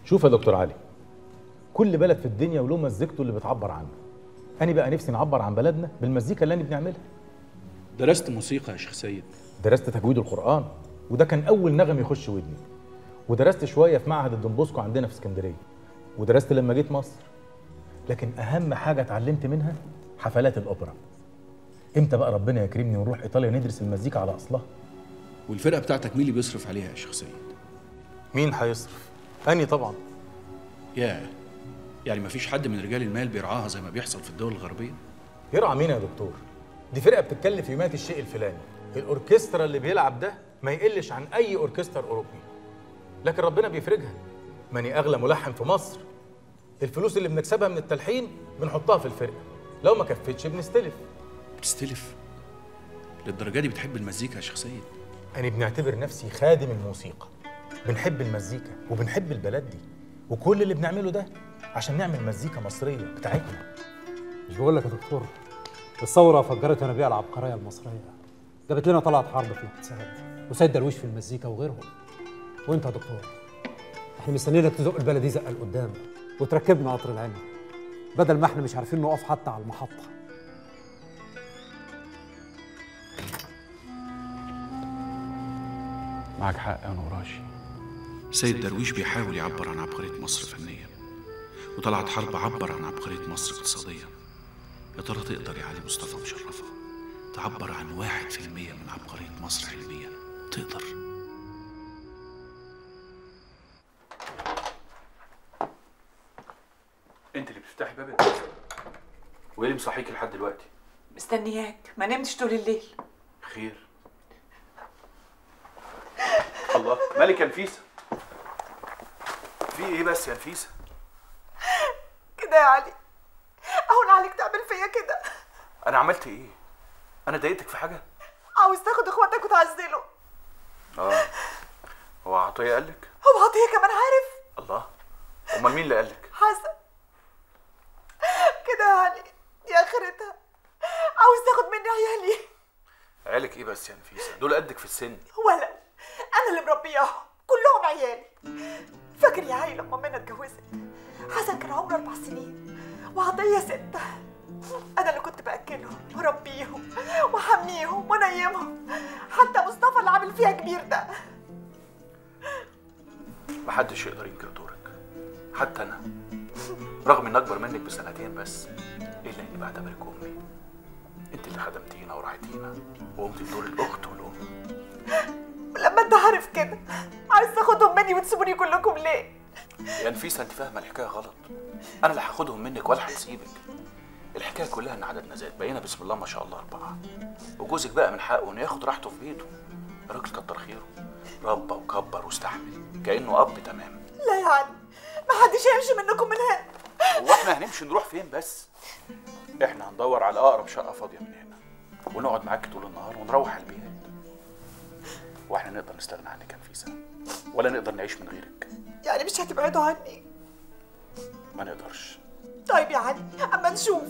شوف يا دكتور علي كل بلد في الدنيا وله مزيكته اللي بتعبر عنه انا بقى نفسي نعبر عن بلدنا بالمزيكا اللي انا بنعملها درست موسيقى يا شيخ سيد درست تجويد القرآن وده كان أول نغم يخش ودني ودرست شوية في معهد الدنبوسكو عندنا في اسكندرية ودرست لما جيت مصر لكن أهم حاجة اتعلمت منها حفلات الأوبرا إمتى بقى ربنا يكرمني ونروح إيطاليا ندرس المزيكا على أصلها والفرقه بتاعتك مين اللي بيصرف عليها يا شيخ سيد مين هيصرف؟ أني طبعا ياه يعني مفيش حد من رجال المال بيرعاها زي ما بيحصل في الدول الغربيه يرعى مين يا دكتور؟ دي فرقة بتتكلف يومات الشيء الفلاني الأوركسترا اللي بيلعب ده ما يقلش عن أي أوركسترا أوروبي لكن ربنا بيفرجها ماني أغلى ملحن في مصر الفلوس اللي بنكسبها من التلحين بنحطها في الفرقة لو ما كفتش بنستلف بتستلف للدرجه دي بتحب المزيكا يا شيخ سيد أنا بنعتبر نفسي خادم الموسيقى بنحب المزيكا وبنحب البلد دي وكل اللي بنعمله ده عشان نعمل مزيكا مصرية بتاعتنا مش بقول لك يا دكتور الثوره فجرت ينابيع العبقريه المصريه جابت لنا طلعت حرب في الاقتصاد وسيد درويش في المزيكا وغيرهم وانت يا دكتور احنا مستنيينك تزق البلد دي زقه لقدام وتركبنا قطر العلم بدل ما احنا مش عارفين نقف حتى على المحطه معك حق يا نوراشي سيد درويش بيحاول يعبر عن عبقريه مصر فنيا وطلعت حرب عبر عن عبقريه مصر اقتصاديا يا ترى تقدر يا علي مصطفى مشرفه تعبر عن واحد في المية من عبقريه مصر علميا تقدر انت اللي بتفتحي باب الدرس وايه اللي مصحيكي لحد دلوقتي مستنياك ما نمتش طول الليل خير الله مالك يا نفيسه في ايه بس يا نفيسه كده يا علي اهون عليك تعمل فيا كده انا عملت ايه انا ضايقتك في حاجه عاوز تاخد اخواتك وتعزله اه هو عطيه قالك هو عطيه كمان عارف الله امال مين اللي قالك حسن كده يا علي دي اخرتها عاوز تاخد مني عيالي عيالك ايه بس يا نفيسه دول قدك في السن ولا انا اللي مربياهم كلهم عيالي فاكر يا علي لما منى اتجوزت حسن كان عمره اربع سنين وعطيه سته انا اللي كنت باكلهم واربيهم واحميهم وانيمهم حتى مصطفى اللي عامل فيها كبير ده محدش يقدر ينكر دورك حتى انا رغم اني اكبر منك بسنتين بس الا اني بعتبرك امي انت اللي خدمتينا ورعيتينا وقمتي بدور الاخت والام ولما انت عارف كده عايز تاخدهم مني وتسيبوني كلكم ليه يا نفيسه انت فاهمه الحكايه غلط انا اللي هاخدهم منك ولا هسيبك الحكايه كلها ان عددنا زاد بقينا بسم الله ما شاء الله اربعه وجوزك بقى من حقه انه ياخد راحته في بيته الراجل كتر خيره ربى وكبر واستحمل كانه اب تمام لا يا علي ما حدش هيمشي منكم من هنا هو احنا هنمشي نروح فين بس احنا هندور على اقرب شقه فاضيه من هنا ونقعد معاك طول النهار ونروح البيت واحنا نقدر نستغنى عنك يا نفيسه ولا نقدر نعيش من غيرك يعني مش هتبعدوا عني ما نقدرش طيب يا علي اما نشوف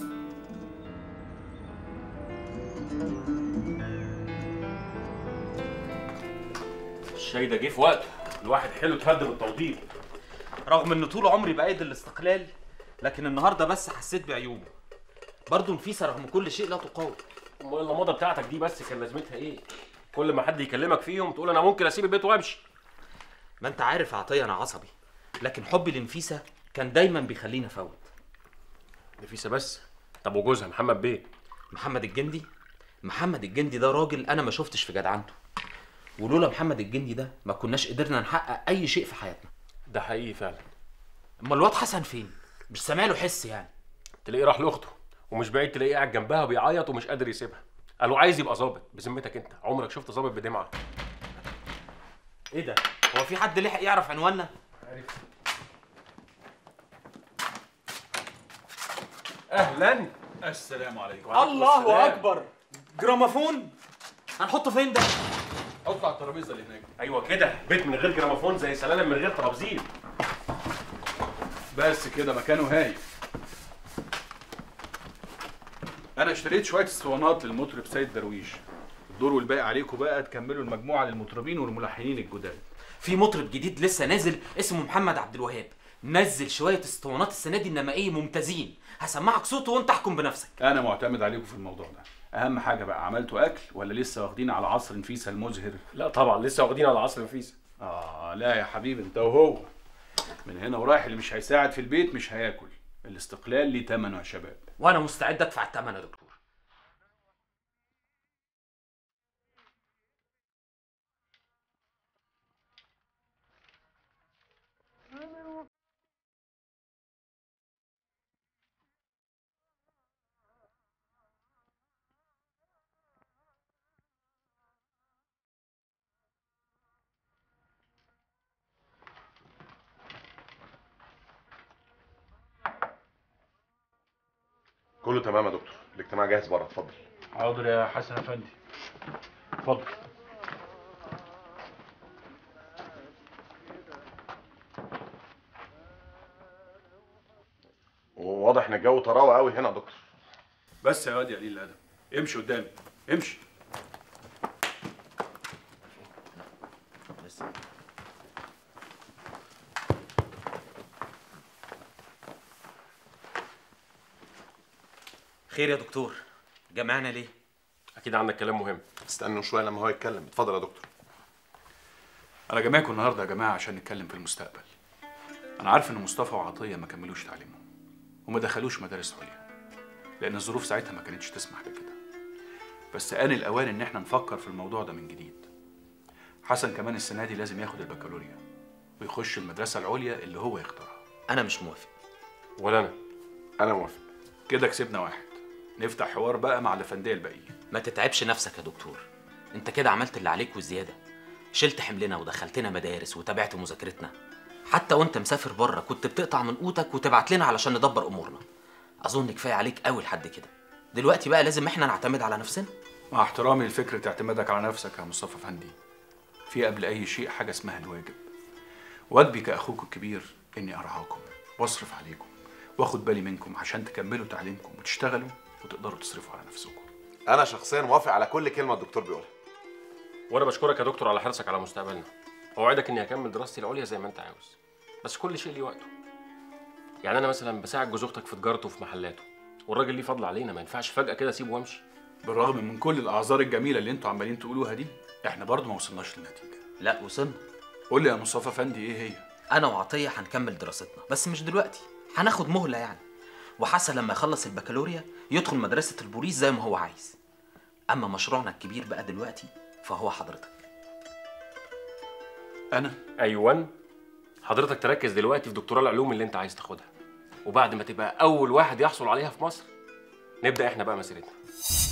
الشاي ده جه في وقته الواحد حلو اتهدم التوضيب رغم ان طول عمري بأيد الاستقلال لكن النهارده بس حسيت بعيوبه برضه نفيسه رغم كل شيء لا تقاوم امال الموضه بتاعتك دي بس كان لازمتها ايه كل ما حد يكلمك فيهم تقول انا ممكن اسيب البيت وامشي ما انت عارف يا عطيه انا عصبي لكن حبي لنفيسه كان دايما بيخليني افوت نفيسه بس طب وجوزها محمد بيه محمد الجندي محمد الجندي ده راجل انا ما شفتش في جدعنته ولولا محمد الجندي ده ما كناش قدرنا نحقق اي شيء في حياتنا ده حقيقي فعلا اما الواد حسن فين مش سامع له حس يعني تلاقيه راح لاخته ومش بعيد تلاقيه قاعد جنبها وبيعيط ومش قادر يسيبها قالوا عايز يبقى ظابط بذمتك انت عمرك شفت ظابط بدمعه ايه ده هو في حد لحق يعرف عنواننا اهلا السلام عليكم الله اكبر جرامافون هنحطه فين ده حطه على الترابيزه اللي هناك ايوه كده بيت من غير جراموفون زي سلالم من غير ترابزين بس كده مكانه هايف انا اشتريت شويه اسطوانات للمطرب سيد درويش الدور والباقي عليكم بقى تكملوا المجموعه للمطربين والملحنين الجداد في مطرب جديد لسه نازل اسمه محمد عبد الوهاب نزل شويه اسطوانات السنه دي النمائيه ممتازين هسمعك صوته وانت احكم بنفسك انا معتمد عليكم في الموضوع ده اهم حاجه بقى عملتوا اكل ولا لسه واخدين على عصر نفيسه المزهر لا طبعا لسه واخدين على عصر نفيس اه لا يا حبيبي انت وهو من هنا ورايح اللي مش هيساعد في البيت مش هياكل الاستقلال ليه تمنه يا شباب وانا مستعد ادفع الثمن يا دكتور كله تمام يا دكتور الاجتماع جاهز بره اتفضل حاضر يا حسن افندي اتفضل وواضح ان الجو طراوه قوي هنا يا دكتور بس يا واد يا قليل الادب امشي قدامي امشي خير يا دكتور جمعنا ليه اكيد عندك كلام مهم استنوا شويه لما هو يتكلم اتفضل يا دكتور انا جماعكم النهارده يا جماعه عشان نتكلم في المستقبل انا عارف ان مصطفى وعطيه ما كملوش تعليمهم وما دخلوش مدارس عليا لان الظروف ساعتها ما كانتش تسمح بكده بس آن الأوان إن إحنا نفكر في الموضوع ده من جديد حسن كمان السنة دي لازم ياخد البكالوريا ويخش المدرسة العليا اللي هو يختارها انا مش موافق ولا انا انا موافق كده كسبنا واحد نفتح حوار بقى مع الأفندية الباقيين ما تتعبش نفسك يا دكتور انت كده عملت اللي عليك وزياده شلت حملنا ودخلتنا مدارس وتابعت مذاكرتنا حتى وانت مسافر بره كنت بتقطع من قوتك وتبعت لنا علشان ندبر امورنا اظن كفايه عليك قوي لحد كده دلوقتي بقى لازم احنا نعتمد على نفسنا مع احترامي لفكرة اعتمادك على نفسك يا مصطفى فندي في قبل أي شيء حاجة اسمها الواجب واجبي كأخوك الكبير إني أرعاكم وأصرف عليكم وآخد بالي منكم عشان تكملوا تعليمكم وتشتغلوا وتقدروا تصرفوا على نفسكم انا شخصيا موافق على كل كلمه الدكتور بيقولها وانا بشكرك يا دكتور على حرصك على مستقبلنا اوعدك اني هكمل دراستي العليا زي ما انت عاوز بس كل شيء ليه وقته يعني انا مثلا بساعد جوز اختك في تجارته وفي محلاته والراجل ليه فضل علينا ما ينفعش فجاه كده اسيبه وامشي بالرغم من كل الأعذار الجميلة اللي انتوا عمالين تقولوها دي احنا برضه ما وصلناش للنتيجة لا وصلنا قول لي يا مصطفى فندي ايه هي انا وعطيه هنكمل دراستنا بس مش دلوقتي هناخد مهله يعني وحسن لما يخلص البكالوريا يدخل مدرسه البوليس زي ما هو عايز اما مشروعنا الكبير بقى دلوقتي فهو حضرتك أنا ايوان حضرتك تركز دلوقتي في دكتوراه العلوم اللي انت عايز تاخدها وبعد ما تبقى اول واحد يحصل عليها في مصر نبدا احنا بقى مسيرتنا